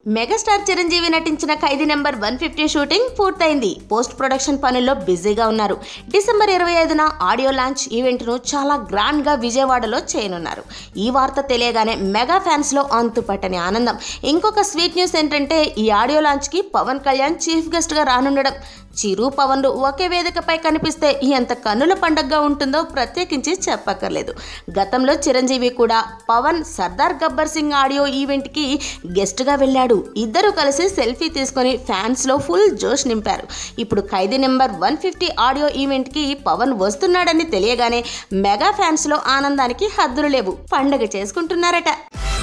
megastar Chiranjeevi నటించిన Khaidi number one fifty shooting పూర్తయింది post production పనుల్లో బిజీగా ఉన్నారు డిసెంబర్ ఇరవై ఐదున ఆడియో లాంచ్ ఈవెంట్ను చాలా గ్రాండ్గా విజయవాడలో చేయనున్నారు ఈ వార్త తెలియగానే మెగా ఫ్యాన్స్లో అంతుపట్టని ఆనందం ఇంకొక స్వీట్ న్యూస్ ఏంటంటే ఈ ఆడియో లాంచ్కి పవన్ కళ్యాణ్ చీఫ్ గెస్ట్గా రానుండడం చిరు పవన్లు ఒకే వేదికపై కనిపిస్తే ఎంత కన్నుల పండగగా ఉంటుందో ప్రత్యేకించి చెప్పక్కర్లేదు గతంలో చిరంజీవి కూడా పవన్ సర్దార్ గబ్బర్ సింగ్ ఆడియో ఈవెంట్కి గెస్ట్గా వెళ్ళాడు ఇద్దరు కలిసి సెల్ఫీ తీసుకొని ఫ్యాన్స్లో ఫుల్ జోష్ నింపారు ఇప్పుడు Khaidi number one fifty audio ఈవెంట్కి పవన్ వస్తున్నాడని తెలియగానే మెగా ఫ్యాన్స్లో ఆనందానికి హద్దులు లేవు పండగ చేసుకుంటున్నారట